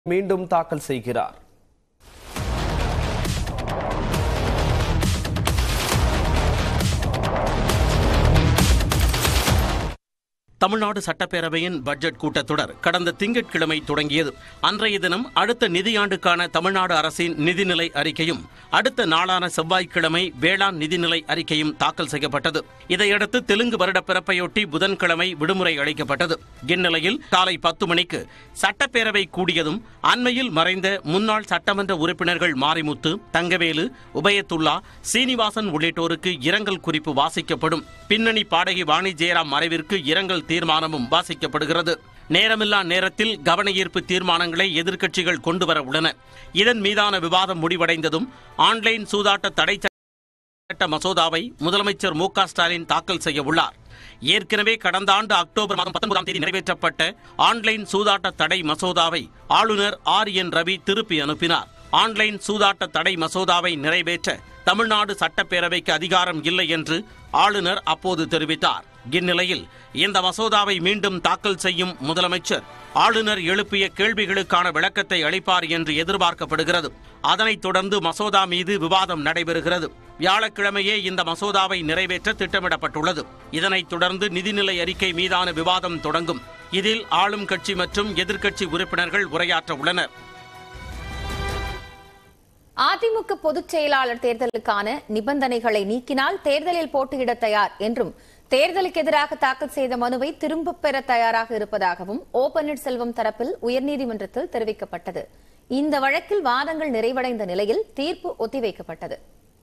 மீண்டும் தாக்கல் செய்கிறார் தமிழ்நாடு சட்டப்பேரவையின் பட்ஜெட் கூட்டத்தொடர் கடந்த திங்கட்கிழமை தொடங்கியது அன்றைய தினம் அடுத்த நிதியாண்டுக்கான தமிழ்நாடு அரசின் நிதிநிலை அறிக்கையும் அடுத்த நாளான செவ்வாய்க்கிழமை வேளாண் நிதிநிலை அறிக்கையும் தாக்கல் செய்யப்பட்டது இதையடுத்து தெலுங்கு வருட பிறப்பையொட்டி புதன்கிழமை விடுமுறை அளிக்கப்பட்டது இந்நிலையில் காலை பத்து மணிக்கு சட்டப்பேரவை கூடியதும் அண்மையில் மறைந்த முன்னாள் சட்டமன்ற உறுப்பினர்கள் மாரிமுத்து தங்கவேலு உபயத்துல்லா சீனிவாசன் உள்ளிட்டோருக்கு இரங்கல் குறிப்பு வாசிக்கப்படும் பின்னணி பாடகி வாணி ஜெயராம் மறைவிற்கு இரங்கல் தீர்மானமும் வாசிக்கப்படுகிறது நேரமில்லா நேரத்தில் கவன ஈர்ப்பு தீர்மானங்களை எதிர்க்கட்சிகள் கொண்டுவர உள்ளன இதன் மீதான விவாதம் முடிவடைந்ததும் ஆன்லைன் சூதாட்ட தடை சட்ட மசோதாவை முதலமைச்சர் மு க ஸ்டாலின் தாக்கல் செய்ய உள்ளார் ஏற்கனவே கடந்த ஆண்டு அக்டோபர் மாதம் பத்தொன்பதாம் தேதி நிறைவேற்றப்பட்ட ஆன்லைன் சூதாட்ட தடை மசோதாவை ஆளுநர் ஆர் என் ரவி திருப்பி அனுப்பினார் ஆன்லைன் சூதாட்ட தடை மசோதாவை நிறைவேற்ற தமிழ்நாடு சட்டப்பேரவைக்கு அதிகாரம் இல்லை என்று ஆளுநர் அப்போது தெரிவித்தார் இந்நிலையில் இந்த மசோதாவை மீண்டும் தாக்கல் செய்யும் முதலமைச்சர் ஆளுநர் எழுப்பிய கேள்விகளுக்கான விளக்கத்தை அளிப்பார் என்று எதிர்பார்க்கப்படுகிறது அதனைத் தொடர்ந்து மசோதா மீது விவாதம் நடைபெறுகிறது வியாழக்கிழமையே இந்த மசோதாவை நிறைவேற்ற திட்டமிடப்பட்டுள்ளது இதனைத் தொடர்ந்து நிதிநிலை அறிக்கை மீதான விவாதம் தொடங்கும் இதில் ஆளும் கட்சி மற்றும் எதிர்க்கட்சி உறுப்பினர்கள் உரையாற்ற உள்ளனர் அதிமுக பொதுச் செயலாளர் தேர்தலுக்கான நிபந்தனைகளை நீக்கினால் தேர்தலில் போட்டியிட தயார் என்றும் தேர்தலுக்கு எதிராக தாக்கல் செய்த மனுவை திரும்பப் பெற தயாராக இருப்பதாகவும் ஓ பன்னீர்செல்வம் தரப்பில் உயர்நீதிமன்றத்தில் தெரிவிக்கப்பட்டது இந்த வழக்கில் வாதங்கள் நிறைவடைந்த நிலையில் தீர்ப்பு ஒத்திவைக்கப்பட்டது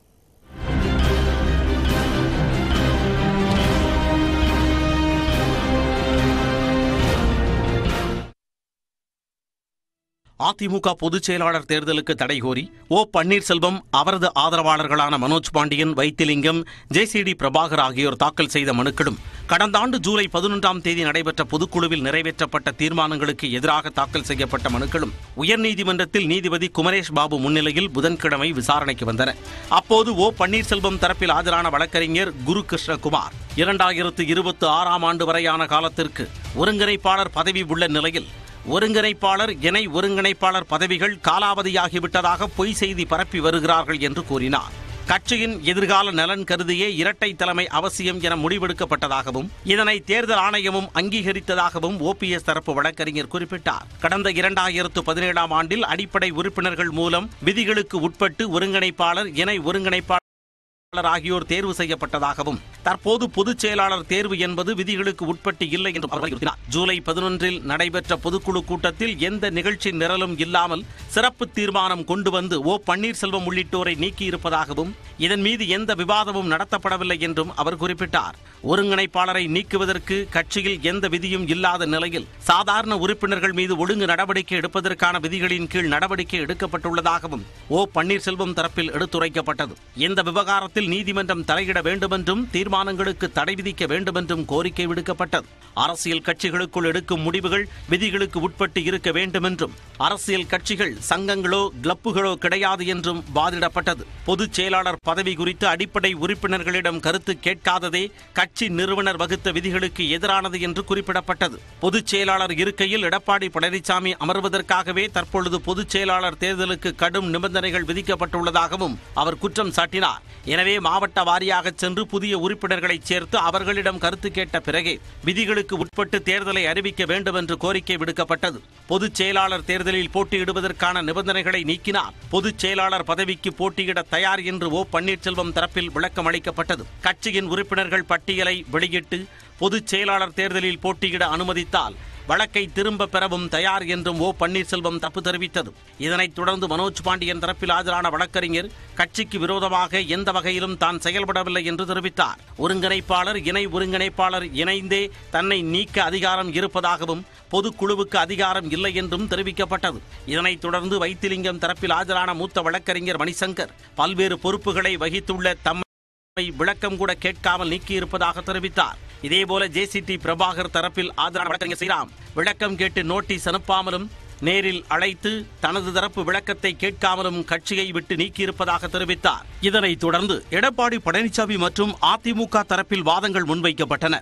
அதிமுக பொதுச் செயலாளர் தேர்தலுக்கு தடை கோரி ஓ பன்னீர்செல்வம் அவரது ஆதரவாளர்களான மனோஜ் பாண்டியன் வைத்திலிங்கம் ஜேசிடி பிரபாகர் ஆகியோர் தாக்கல் செய்த மனுக்களும் கடந்த ஆண்டு ஜூலை பதினொன்றாம் தேதி நடைபெற்ற பொதுக்குழுவில் நிறைவேற்றப்பட்ட தீர்மானங்களுக்கு எதிராக தாக்கல் செய்யப்பட்ட மனுக்களும் உயர்நீதிமன்றத்தில் நீதிபதி குமரேஷ் பாபு முன்னிலையில் புதன்கிழமை விசாரணைக்கு வந்தன அப்போது ஓ பன்னீர்செல்வம் தரப்பில் ஆஜரான வழக்கறிஞர் குரு கிருஷ்ணகுமார் இரண்டாயிரத்து இருபத்தி ஆறாம் ஆண்டு வரையான காலத்திற்கு ஒருங்கிணைப்பாளர் பதவி உள்ள நிலையில் ஒருங்கிணைப்பாளர் இணை ஒருங்கிணைப்பாளர் பதவிகள் காலாவதியாகிவிட்டதாக பொய் செய்தி பரப்பி வருகிறார்கள் என்று கூறினார் கட்சியின் எதிர்கால நலன் கருதியே இரட்டை தலைமை அவசியம் என முடிவெடுக்கப்பட்டதாகவும் இதனை தேர்தல் ஆணையமும் அங்கீகரித்ததாகவும் ஓபிஎஸ் தரப்பு வழக்கறிஞர் குறிப்பிட்டார் கடந்த இரண்டாயிரத்து பதினேழாம் ஆண்டில் அடிப்படை உறுப்பினர்கள் மூலம் விதிகளுக்கு உட்பட்டு ஒருங்கிணைப்பாளர் இணை ஒருங்கிணைப்பாளர் செயலாளர் ஆகியோர் தேர்வு செய்யப்பட்டதாகவும் தற்போது பொதுச் செயலாளர் தேர்வு என்பது விதிகளுக்கு உட்பட்டு இல்லை என்றும் அவர் வலியுறுத்தினார் ஜூலை பதினொன்றில் நடைபெற்ற பொதுக்குழு கூட்டத்தில் எந்த நிகழ்ச்சி நிரலும் இல்லாமல் சிறப்பு தீர்மானம் கொண்டு வந்து ஓ பன்னீர்செல்வம் உள்ளிட்டோரை நீக்கியிருப்பதாகவும் இதன் மீது எந்த விவாதமும் நடத்தப்படவில்லை என்றும் அவர் குறிப்பிட்டார் ஒருங்கிணைப்பாளரை நீக்குவதற்கு கட்சியில் எந்த விதியும் இல்லாத நிலையில் சாதாரண உறுப்பினர்கள் மீது ஒழுங்கு நடவடிக்கை எடுப்பதற்கான விதிகளின் கீழ் நடவடிக்கை எடுக்கப்பட்டுள்ளதாகவும் ஓ பன்னீர்செல்வம் தரப்பில் எடுத்துரைக்கப்பட்டது இந்த விவகாரத்தில் நீதிமன்றம் தலையிட வேண்டுமென்றும் தீர்மானங்களுக்கு தடை விதிக்க வேண்டுமென்றும் கோரிக்கை விடுக்கப்பட்டது அரசியல் கட்சிகளுக்குள் எடுக்கும் முடிவுகள் விதிகளுக்கு உட்பட்டு இருக்க வேண்டுமென்றும் அரசியல் கட்சிகள் சங்கங்களோ கிளப்புகளோ கிடையாது என்றும் வாதிடப்பட்டது பொதுச் செயலாளர் பதவி குறித்து அடிப்படை உறுப்பினர்களிடம் கருத்து கேட்காததே கட்சி நிறுவனர் வகுத்த விதிகளுக்கு எதிரானது என்று குறிப்பிடப்பட்டது பொதுச் செயலாளர் இருக்கையில் எடப்பாடி பழனிசாமி அமர்வதற்காகவே தற்பொழுது பொதுச் செயலாளர் தேர்தலுக்கு கடும் நிபந்தனைகள் விதிக்கப்பட்டுள்ளதாகவும் அவர் குற்றம் சாட்டினார் எனவே மாவட்ட வாரியாக சென்று புதிய உறுப்பினர்களை சேர்த்து அவர்களிடம் கருத்து கேட்ட பிறகே விதிகளுக்கு உட்பட்டு தேர்தலை அறிவிக்க வேண்டும் என்று கோரிக்கை விடுக்கப்பட்டது பொதுச் செயலாளர் தேர்தலில் போட்டியிடுவதற்கான நிபந்தனைகளை நீக்கினார் பொதுச் செயலாளர் பதவிக்கு போட்டியிட தயார் என்று ஓ பன்னீர்செல்வம் தரப்பில் விளக்கம் அளிக்கப்பட்டது கட்சியின் உறுப்பினர்கள் பட்டியலை வெளியிட்டு பொதுச் செயலாளர் தேர்தலில் போட்டியிட அனுமதித்தால் வழக்கை திரும்ப பெறவும் தயார் என்றும் ஓ பன்னீர்செல்வம் தப்பு தெரிவித்தது இதனைத் தொடர்ந்து மனோஜ் பாண்டியன் தரப்பில் ஆஜரான வழக்கறிஞர் கட்சிக்கு விரோதமாக எந்த வகையிலும் தான் செயல்படவில்லை என்று தெரிவித்தார் ஒருங்கிணைப்பாளர் இணை ஒருங்கிணைப்பாளர் இணைந்தே தன்னை நீக்க அதிகாரம் இருப்பதாகவும் பொதுக்குழுவுக்கு அதிகாரம் இல்லை என்றும் தெரிவிக்கப்பட்டது இதனைத் தொடர்ந்து வைத்திலிங்கம் தரப்பில் ஆஜரான மூத்த வழக்கறிஞர் மணிசங்கர் பல்வேறு பொறுப்புகளை வகித்துள்ள தம்மை விளக்கம் கூட கேட்காமல் நீக்கியிருப்பதாக தெரிவித்தார் இதேபோல ஜேசிடி பிரபாகர் தரப்பில் ஆஜரான வழக்கறிஞர் ஸ்ரீராம் விளக்கம் கேட்டு நோட்டீஸ் அனுப்பாமலும் நேரில் அழைத்து தனது தரப்பு விளக்கத்தை கேட்காமலும் கட்சியை விட்டு நீக்கியிருப்பதாக தெரிவித்தார் இதனைத் தொடர்ந்து எடப்பாடி பழனிசாமி மற்றும் அதிமுக தரப்பில் வாதங்கள் முன்வைக்கப்பட்டன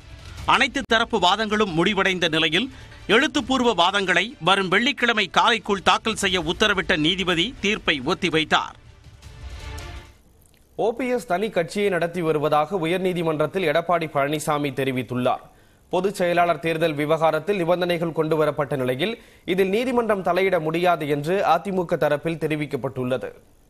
அனைத்து தரப்பு வாதங்களும் முடிவடைந்த நிலையில் எழுத்துப்பூர்வ வாதங்களை வரும் வெள்ளிக்கிழமை காலைக்குள் தாக்கல் செய்ய உத்தரவிட்ட நீதிபதி தீர்ப்பை ஒத்திவைத்தார் ஓபிஎஸ் தனி கட்சியை நடத்தி வருவதாக உயர்நீதிமன்றத்தில் எடப்பாடி பழனிசாமி தெரிவித்துள்ளார் பொதுச் செயலாளர் தேர்தல் விவகாரத்தில் நிபந்தனைகள் கொண்டு வரப்பட்ட நிலையில் இதில் நீதிமன்றம் தலையிட முடியாது என்று அதிமுக தரப்பில் தெரிவிக்கப்பட்டுள்ளது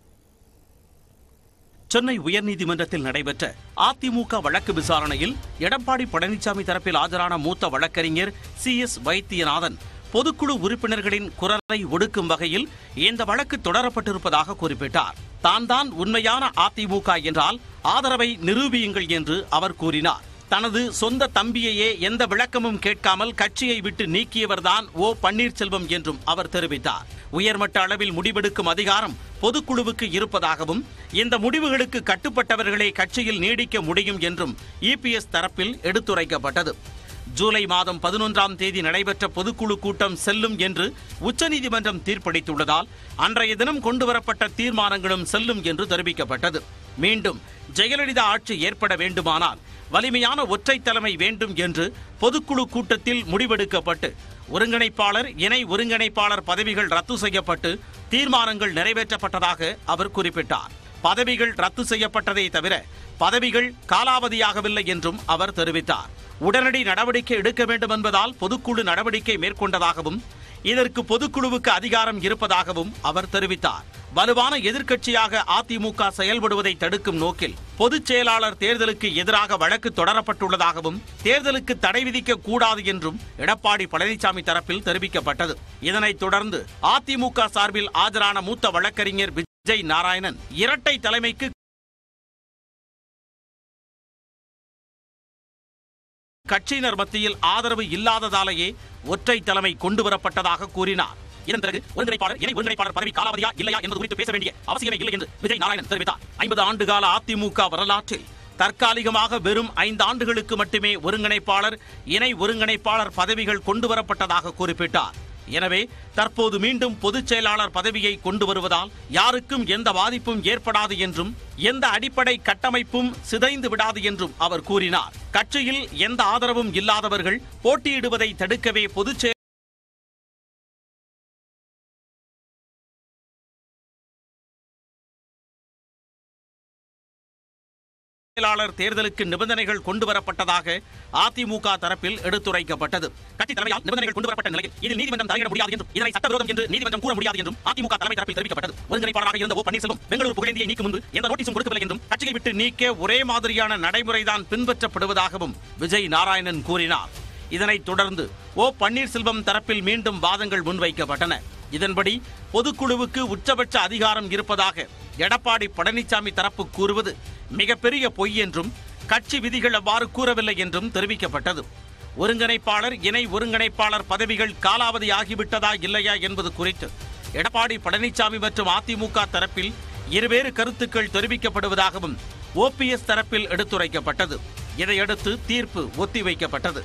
சென்னை உயர்நீதிமன்றத்தில் நடைபெற்ற அதிமுக வழக்கு விசாரணையில் எடப்பாடி பழனிசாமி தரப்பில் ஆஜரான மூத்த வழக்கறிஞர் சி எஸ் வைத்தியநாதன் பொதுக்குழு உறுப்பினர்களின் குரலை ஒடுக்கும் வகையில் இந்த வழக்கு தொடரப்பட்டிருப்பதாக குறிப்பிட்டார் தான் தான் உண்மையான அதிமுக என்றால் ஆதரவை நிரூபியுங்கள் என்று அவர் கூறினார் தனது சொந்த தம்பியையே எந்த விளக்கமும் கேட்காமல் கட்சியை விட்டு நீக்கியவர்தான் ஓ பன்னீர்செல்வம் என்றும் அவர் தெரிவித்தார் உயர்மட்ட அளவில் முடிவெடுக்கும் அதிகாரம் பொதுக்குழுவுக்கு இருப்பதாகவும் இந்த முடிவுகளுக்கு கட்டுப்பட்டவர்களே கட்சியில் நீடிக்க முடியும் என்றும் இபிஎஸ் தரப்பில் எடுத்துரைக்கப்பட்டது ஜூலை மாதம் பதினொன்றாம் தேதி நடைபெற்ற பொதுக்குழு கூட்டம் செல்லும் என்று உச்சநீதிமன்றம் தீர்ப்பளித்துள்ளதால் அன்றைய தினம் கொண்டுவரப்பட்ட தீர்மானங்களும் செல்லும் என்று தெரிவிக்கப்பட்டது மீண்டும் ஜெயலலிதா ஆட்சி ஏற்பட வேண்டுமானால் வலிமையான ஒற்றை தலைமை வேண்டும் என்று பொதுக்குழு கூட்டத்தில் முடிவெடுக்கப்பட்டு ஒருங்கிணைப்பாளர் இணை ஒருங்கிணைப்பாளர் பதவிகள் ரத்து செய்யப்பட்டு தீர்மானங்கள் நிறைவேற்றப்பட்டதாக அவர் குறிப்பிட்டார் பதவிகள் ரத்து செய்யப்பட்டதை தவிர பதவிகள் காலாவதியாகவில்லை என்றும் அவர் தெரிவித்தார் உடனடி நடவடிக்கை எடுக்க வேண்டும் என்பதால் பொதுக்குழு நடவடிக்கை மேற்கொண்டதாகவும் இதற்கு பொதுக்குழுவுக்கு அதிகாரம் இருப்பதாகவும் அவர் தெரிவித்தார் வலுவான எதிர்க்கட்சியாக அதிமுக செயல்படுவதை தடுக்கும் நோக்கில் பொதுச் செயலாளர் தேர்தலுக்கு எதிராக வழக்கு தொடரப்பட்டுள்ளதாகவும் தேர்தலுக்கு தடை விதிக்க கூடாது என்றும் எடப்பாடி பழனிசாமி தரப்பில் தெரிவிக்கப்பட்டது இதனைத் தொடர்ந்து அதிமுக சார்பில் ஆஜரான மூத்த வழக்கறிஞர் விஜய் நாராயணன் இரட்டை தலைமைக்கு கட்சியினர் மத்தியில் ஆதரவு இல்லாததாலேயே ஒற்றை தலைமை கொண்டு வரப்பட்டதாக கூறினார் இதன் பிறகு ஒருங்கிணைப்பாளர் இணை ஒருங்கிணைப்பாளர் பதவி காலாவதியா இல்லையா என்பது குறித்து பேச வேண்டிய அவசியமே இல்லை என்று விஜய் நாராயணன் தெரிவித்தார் ஐம்பது ஆண்டுகால அதிமுக வரலாற்றில் தற்காலிகமாக வெறும் ஐந்து ஆண்டுகளுக்கு மட்டுமே ஒருங்கிணைப்பாளர் இணை ஒருங்கிணைப்பாளர் பதவிகள் கொண்டு வரப்பட்டதாக குறிப்பிட்டார் எனவே தற்போது மீண்டும் பொதுச் செயலாளர் பதவியை கொண்டு வருவதால் யாருக்கும் எந்த பாதிப்பும் ஏற்படாது என்றும் எந்த அடிப்படை கட்டமைப்பும் சிதைந்து விடாது என்றும் அவர் கூறினார் கட்சியில் எந்த ஆதரவும் இல்லாதவர்கள் போட்டியிடுவதை தடுக்கவே பொதுச் செயலாளர் செயலாளர் தேர்தலுக்கு நிபந்தனைகள் கொண்டு வரப்பட்டதாக அதிமுக தரப்பில் எடுத்துரைக்கப்பட்டது கட்சி தலைமையால் நிபந்தனைகள் கொண்டு வரப்பட்ட நிலையில் இதில் நீதிமன்றம் தலையிட முடியாது என்றும் இதனை சட்டவிரோதம் என்று நீதிமன்றம் கூற முடியாது என்றும் அதிமுக தலைமை தரப்பில் தெரிவிக்கப்பட்டது ஒருங்கிணைப்பாளராக இருந்த ஓ பன்னீர்செல்வம் பெங்களூரு புகழேந்தியை நீக்கும் முன்பு எந்த நோட்டீஸும் கொடுக்கவில்லை என்றும் கட்சியை விட்டு நீக்க ஒரே மாதிரியான நடைமுறைதான் பின்பற்றப்படுவதாகவும் விஜய் நாராயணன் கூறினார் இதனைத் தொடர்ந்து ஓ பன்னீர்செல்வம் தரப்பில் மீண்டும் வாதங்கள் முன்வைக்கப்பட்டன இதன்படி பொதுக்குழுவுக்கு உச்சபட்ச அதிகாரம் இருப்பதாக எடப்பாடி பழனிசாமி தரப்பு கூறுவது மிகப்பெரிய பொய் என்றும் கட்சி விதிகள் அவ்வாறு கூறவில்லை என்றும் தெரிவிக்கப்பட்டது ஒருங்கிணைப்பாளர் இணை ஒருங்கிணைப்பாளர் பதவிகள் காலாவதி ஆகிவிட்டதா இல்லையா என்பது குறித்து எடப்பாடி பழனிசாமி மற்றும் அதிமுக தரப்பில் இருவேறு கருத்துக்கள் தெரிவிக்கப்படுவதாகவும் ஓபிஎஸ் தரப்பில் எடுத்துரைக்கப்பட்டது இதையடுத்து தீர்ப்பு ஒத்திவைக்கப்பட்டது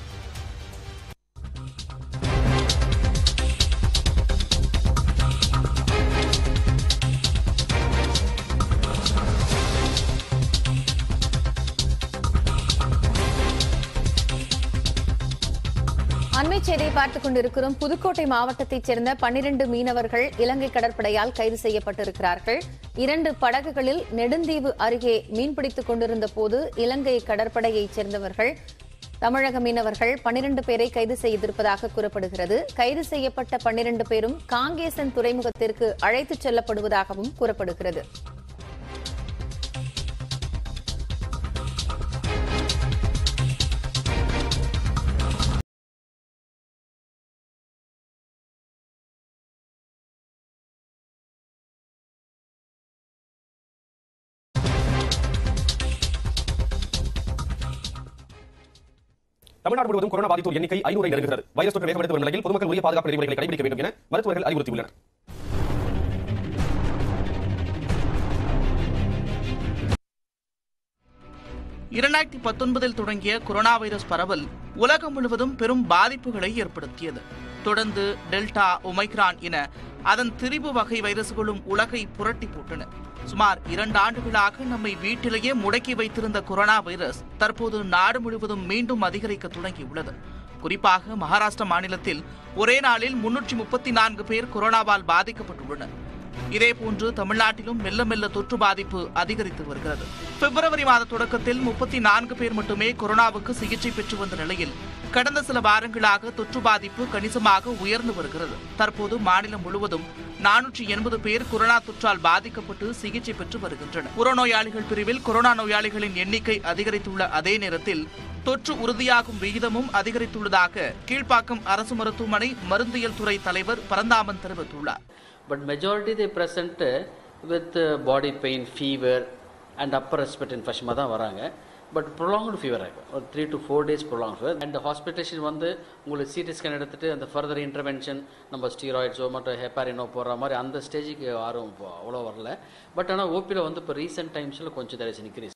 அண்மை செய்தியை பார்த்துக் கொண்டிருக்கிறோம் புதுக்கோட்டை மாவட்டத்தைச் சேர்ந்த பன்னிரண்டு மீனவர்கள் இலங்கை கடற்படையால் கைது செய்யப்பட்டிருக்கிறார்கள் இரண்டு படகுகளில் நெடுந்தீவு அருகே மீன்பிடித்துக் கொண்டிருந்த போது இலங்கை கடற்படையைச் சேர்ந்தவர்கள் தமிழக மீனவர்கள் பன்னிரண்டு பேரை கைது செய்திருப்பதாக கூறப்படுகிறது கைது செய்யப்பட்ட பன்னிரண்டு பேரும் காங்கேசன் துறைமுகத்திற்கு அழைத்துச் செல்லப்படுவதாகவும் கூறப்படுகிறது தமிழ்நாடு முழுவதும் கொரோனா பாதித்தோர் எண்ணிக்கை ஐநூறை நெருங்குகிறது வைரஸ் தொற்று வேகமெடுத்து வரும் நிலையில் பொதுமக்கள் உரிய பாதுகாப்பு நெறிமுறைகளை கடைபிடிக்க வேண்டும் என மருத்துவர்கள் அறிவுறுத்தியுள்ளனர் இரண்டாயிரத்தி பத்தொன்பதில் தொடங்கிய கொரோனா வைரஸ் பரவல் உலகம் முழுவதும் பெரும் பாதிப்புகளை ஏற்படுத்தியது தொடர்ந்து டெல்டா ஒமைக்ரான் என அதன் திரிபு வகை வைரஸ்களும் உலகை புரட்டி போட்டன சுமார் இரண்டு ஆண்டுகளாக நம்மை வீட்டிலேயே முடக்கி வைத்திருந்த கொரோனா வைரஸ் தற்போது நாடு முழுவதும் மீண்டும் அதிகரிக்க தொடங்கியுள்ளது குறிப்பாக மகாராஷ்டிரா மாநிலத்தில் ஒரே நாளில் முன்னூற்றி முப்பத்தி நான்கு பேர் கொரோனாவால் பாதிக்கப்பட்டுள்ளனர் இதேபோன்று தமிழ்நாட்டிலும் மெல்ல மெல்ல தொற்று பாதிப்பு அதிகரித்து வருகிறது பிப்ரவரி மாத தொடக்கத்தில் முப்பத்தி நான்கு பேர் மட்டுமே கொரோனாவுக்கு சிகிச்சை பெற்று வந்த நிலையில் கடந்த சில வாரங்களாக தொற்று பாதிப்பு கணிசமாக உயர்ந்து வருகிறது தற்போது மாநிலம் முழுவதும் நானூற்றி எண்பது பேர் கொரோனா தொற்றால் பாதிக்கப்பட்டு சிகிச்சை பெற்று வருகின்றனர் புறநோயாளிகள் பிரிவில் கொரோனா நோயாளிகளின் எண்ணிக்கை அதிகரித்துள்ள அதே நேரத்தில் தொற்று உறுதியாகும் விகிதமும் அதிகரித்துள்ளதாக கீழ்ப்பாக்கம் அரசு மருத்துவமனை மருந்தியல் துறை தலைவர் பரந்தாமன் தெரிவித்துள்ளார் but majority they present uh, with uh, body pain, fever and upper respiratory infection தான் வராங்க பட் ப்ரொலாங்டு ஃபீவர் ஆகும் ஒரு three to four days prolong fever and hospitalisation வந்து உங்களுக்கு சிடி ஸ்கேன் எடுத்துட்டு அந்த ஃபர்தர் இன்டர்வென்ஷன் நம்ம ஸ்டீராய்ட்ஸோ மற்ற ஹெப்பாரினோ போடுற மாதிரி அந்த ஸ்டேஜுக்கு யாரும் இப்போ அவ்வளோ வரல பட் ஆனால் ஓபியில் வந்து இப்போ ரீசெண்ட் டைம்ஸில் கொஞ்சம் there is an increase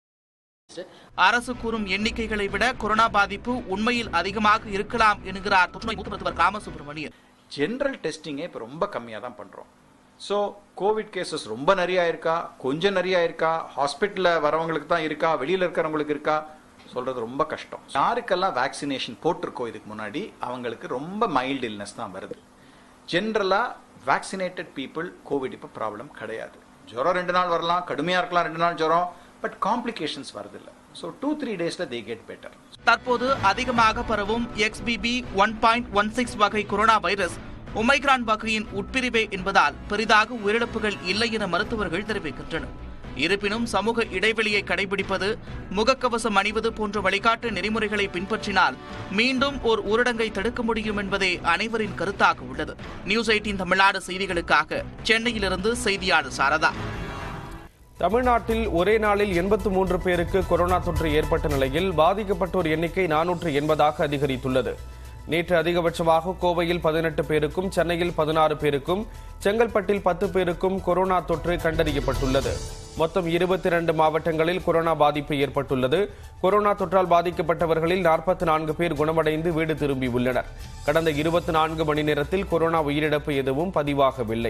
அரசு கூறும் எண்ணிக்கைகளை விட கொரோனா பாதிப்பு உண்மையில் அதிகமாக இருக்கலாம் என்கிறார் தொற்றுநோய் மூத்த மருத்துவர் ராமசுப்ரமணியன் ஜென்ரல் டெஸ்டிங்கே இப்போ ரொம்ப கம்மியாக தான் பண்ணுறோம் ஸோ கோவிட் கேசஸ் ரொம்ப நிறையா இருக்கா கொஞ்சம் நிறையா இருக்கா ஹாஸ்பிட்டலில் வரவங்களுக்கு தான் இருக்கா வெளியில் இருக்கிறவங்களுக்கு இருக்கா சொல்கிறது ரொம்ப கஷ்டம் யாருக்கெல்லாம் வேக்சினேஷன் போட்டிருக்கோ இதுக்கு முன்னாடி அவங்களுக்கு ரொம்ப மைல்டு இல்னஸ் தான் வருது ஜென்ரலாக வேக்சினேட்டட் பீப்புள் கோவிட் இப்போ ப்ராப்ளம் கிடையாது ஜுரம் ரெண்டு நாள் வரலாம் கடுமையாக இருக்கலாம் ரெண்டு நாள் ஜுரம் பட் காம்ப்ளிகேஷன்ஸ் வரதில்லை ஸோ டூ த்ரீ டேஸில் தே கெட் பெட்டர் தற்போது அதிகமாக பரவும் XBB one point one six வகை கொரோனா வைரஸ் ஒமைக்ரான் வகையின் உட்பிரிவே என்பதால் பெரிதாக உயிரிழப்புகள் இல்லை என மருத்துவர்கள் தெரிவிக்கின்றனர் இருப்பினும் சமூக இடைவெளியை கடைபிடிப்பது முகக்கவசம் அணிவது போன்ற வழிகாட்டு நெறிமுறைகளை பின்பற்றினால் மீண்டும் ஓர் ஊரடங்கை தடுக்க முடியும் என்பதே அனைவரின் கருத்தாக உள்ளது நியூஸ் எயிட்டின் தமிழ்நாடு செய்திகளுக்காக சென்னையிலிருந்து செய்தியாளர் சாரதா தமிழ்நாட்டில் ஒரே நாளில் எண்பத்து மூன்று பேருக்கு கொரோனா தொற்று ஏற்பட்ட நிலையில் பாதிக்கப்பட்டோர் எண்ணிக்கை நானூற்று எண்பதாக அதிகரித்துள்ளது நேற்று அதிகபட்சமாக கோவையில் பதினெட்டு பேருக்கும் சென்னையில் பதினாறு பேருக்கும் செங்கல்பட்டில் பத்து பேருக்கும் கொரோனா தொற்று கண்டறியப்பட்டுள்ளது மொத்தம் இருபத்தி இரண்டு மாவட்டங்களில் கொரோனா பாதிப்பு ஏற்பட்டுள்ளது கொரோனா தொற்றால் பாதிக்கப்பட்டவர்களில் நாற்பத்தி நான்கு பேர் குணமடைந்து வீடு திரும்பியுள்ளனர் கடந்த இருபத்தி நான்கு மணி நேரத்தில் கொரோனா உயிரிழப்பு எதுவும் பதிவாகவில்லை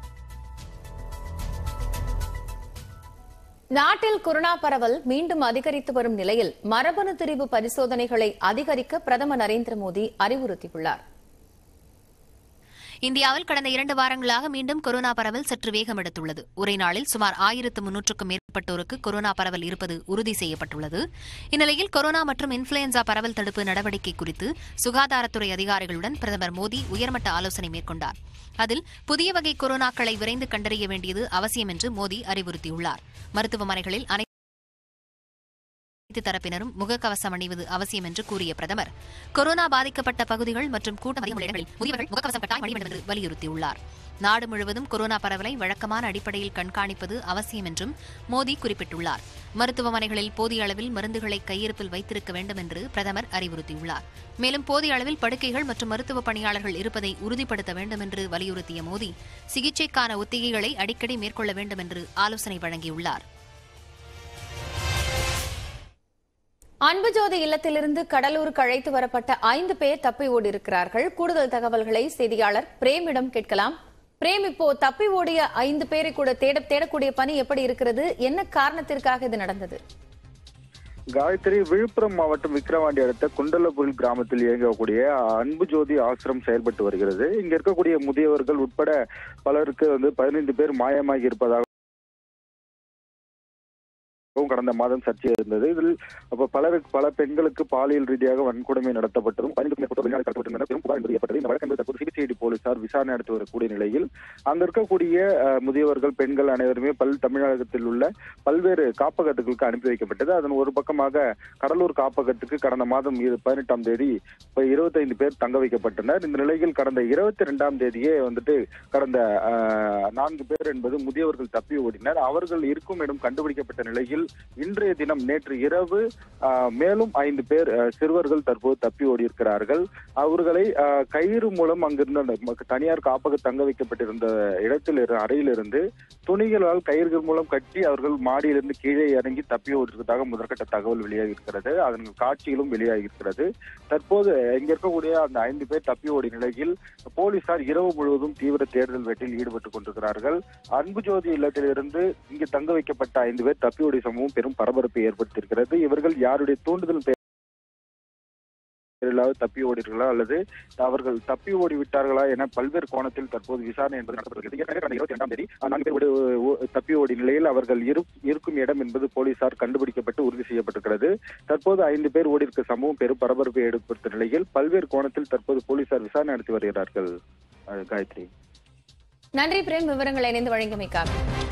நாட்டில் கொரோனா பரவல் மீண்டும் அதிகரித்து வரும் நிலையில் மரபணு திரிவு பரிசோதனைகளை அதிகரிக்க பிரதமர் நரேந்திர மோடி அறிவுறுத்தியுள்ளார் இந்தியாவில் கடந்த இரண்டு வாரங்களாக மீண்டும் கொரோனா பரவல் சற்று வேகம் எடுத்துள்ளது ஒரே நாளில் சுமார் ஆயிரத்து முன்னூற்றுக்கும் மேற்பட்டோருக்கு கொரோனா பரவல் இருப்பது உறுதி செய்யப்பட்டுள்ளது இந்நிலையில் கொரோனா மற்றும் இன்ஃபுளுன்சா பரவல் தடுப்பு நடவடிக்கை குறித்து சுகாதாரத்துறை அதிகாரிகளுடன் பிரதமர் மோடி உயர்மட்ட ஆலோசனை மேற்கொண்டார் அதில் புதிய வகை கொரோனாக்களை விரைந்து கண்டறிய வேண்டியது அவசியம் என்று மோடி அறிவுறுத்தியுள்ளார் மருத்துவமனைகளில் அனைத்து அனைத்து தரப்பினரும் முகக்கவசம் அணிவது அவசியம் என்று கூறிய பிரதமர் கொரோனா பாதிக்கப்பட்ட பகுதிகள் மற்றும் கூட்டம் அதிகம் உள்ள இடங்களில் முதியவர்கள் முகக்கவசம் கட்டாயம் அணிய வேண்டும் என்று வலியுறுத்தியுள்ளார் நாடு முழுவதும் கொரோனா பரவலை வழக்கமான அடிப்படையில் கண்காணிப்பது அவசியம் என்றும் மோடி குறிப்பிட்டுள்ளார் மருத்துவமனைகளில் போதிய அளவில் மருந்துகளை கையிருப்பில் வைத்திருக்க வேண்டும் என்று பிரதமர் அறிவுறுத்தியுள்ளார் மேலும் போதிய அளவில் படுக்கைகள் மற்றும் மருத்துவ பணியாளர்கள் இருப்பதை உறுதிப்படுத்த வேண்டும் என்று வலியுறுத்திய மோடி சிகிச்சைக்கான ஒத்திகைகளை அடிக்கடி மேற்கொள்ள வேண்டும் என்று ஆலோசனை வழங்கியுள்ளார் அன்புஜோதி இல்லத்திலிருந்து கடலூருக்கு அழைத்து வரப்பட்ட ஐந்து பேர் தப்பி ஓடியிருக்கிறார்கள் கூடுதல் தகவல்களை செய்தியாளர் பிரேமிடம் கேட்கலாம் பிரேம் இப்போ தப்பி ஓடிய ஐந்து பேரை கூட தேட தேடக்கூடிய பணி எப்படி இருக்கிறது என்ன காரணத்திற்காக இது நடந்தது காயத்ரி விழுப்புரம் மாவட்டம் விக்கிரவாண்டி அடுத்த குண்டலபுரி கிராமத்தில் இயங்கக்கூடிய அன்பு ஜோதி ஆசிரம் செயல்பட்டு வருகிறது இங்க இருக்கக்கூடிய முதியவர்கள் உட்பட பலருக்கு வந்து பதினைந்து பேர் மாயமாகி இருப்பதாக கடந்த மாதம் சர்ச்சை இருந்தது இதில் அப்ப பலருக்கு பல பெண்களுக்கு பாலியல் ரீதியாக வன்கொடுமை நடத்தப்பட்டதும் பதினைந்து மேற்பட்ட வெளிநாடு கடத்தப்பட்டிருந்தனர் பெரும் புகார் என்பது ஏற்பட்டது இந்த வழக்கு என்பது தற்போது சிபிசிஐடி போலீசார் விசாரணை நடத்தி வரக்கூடிய நிலையில் அங்க இருக்கக்கூடிய அஹ், முதியவர்கள் பெண்கள் அனைவருமே பல் தமிழகத்தில் உள்ள பல்வேறு காப்பகத்துகளுக்கு அனுப்பி வைக்கப்பட்டது அதன் ஒரு பக்கமாக கடலூர் காப்பகத்துக்கு கடந்த மாதம் இரு- பதினெட்டாம் தேதி இப்ப இருபத்தைந்து பேர் தங்க வைக்கப்பட்டனர் இந்த நிலையில் கடந்த இருபத்தி ரெண்டாம் தேதியே வந்துட்டு கடந்த அஹ், நான்கு பேர் என்பது முதியவர்கள் தப்பி ஓடினர் அவர்கள் இருக்கும் இடம் கண்டுபிடிக்கப்பட்ட நிலையில் இன்றைய தினம் நேற்று இரவு ஆஹ், மேலும் ஐந்து பேர் ஆஹ், சிறுவர்கள் தற்போது தப்பி ஓடி இருக்கிறார்கள் அவர்களை ஆஹ், கயிறு மூலம் அங்கிருந்த அந்த ம- தனியார் காப்பக தங்க வைக்கப்பட்டிருந்த இடத்தில் இரு- அறையிலிருந்து துணிகளால் கயிறுகள் மூலம் கட்டி அவர்கள் மாடியிலிருந்து கீழே இறங்கி தப்பி ஓடிருப்பதாக முதற்கட்ட தகவல் வெளியாகி இருக்கிறது அதன் காட்சிகளும் வெளியாகி இருக்கிறது தற்போது இங்க இருக்கக்கூடிய அந்த ஐந்து பேர் தப்பி ஓடிய நிலையில் போலீசார் இரவு முழுவதும் தீவிர தேடுதல் வேட்டையில் ஈடுபட்டுக் கொண்டிருக்கிறார்கள் அன்புஜோதி இல்லத்திலிருந்து இங்கு தங்க வைக்கப்பட்ட ஐந்து பேர் தப்பி ஓடிய சம்பவம் பெரும் பரபரப்பை ஏற்படுத்தியிருக்கிறது இவர்கள் யாருடைய தூண்டுதல் பேரிலாவது தப்பி ஓடிர்களா அல்லது அவர்கள் தப்பி ஓடி விட்டார்களா என பல்வேறு கோணத்தில் தற்போது விசாரணை என்பது நடத்தப்படுகிறது ஏற்கனவே கடந்த இருபத்தி இரண்டாம் தேதி நான்கு பேர் ஓடி- ஓ- தப்பி ஓடிய நிலையில் அவர்கள் இரு- இருக்கும் இடம் என்பது போலீசார் கண்டுபிடிக்கப்பட்டு உறுதி செய்யப்பட்டிருக்கிறது தற்போது ஐந்து பேர் ஓடியிருக்க சம்பவம் பெரும் பரபரப்பை ஏற்படுத்திய நிலையில் பல்வேறு கோணத்தில் தற்போது போலீசார் விசாரணை நடத்தி வருகிறார்கள் அஹ், காயத்ரி நன்றி பிரேம் விவரங்களை இணைந்து வழங்கியமைக்காக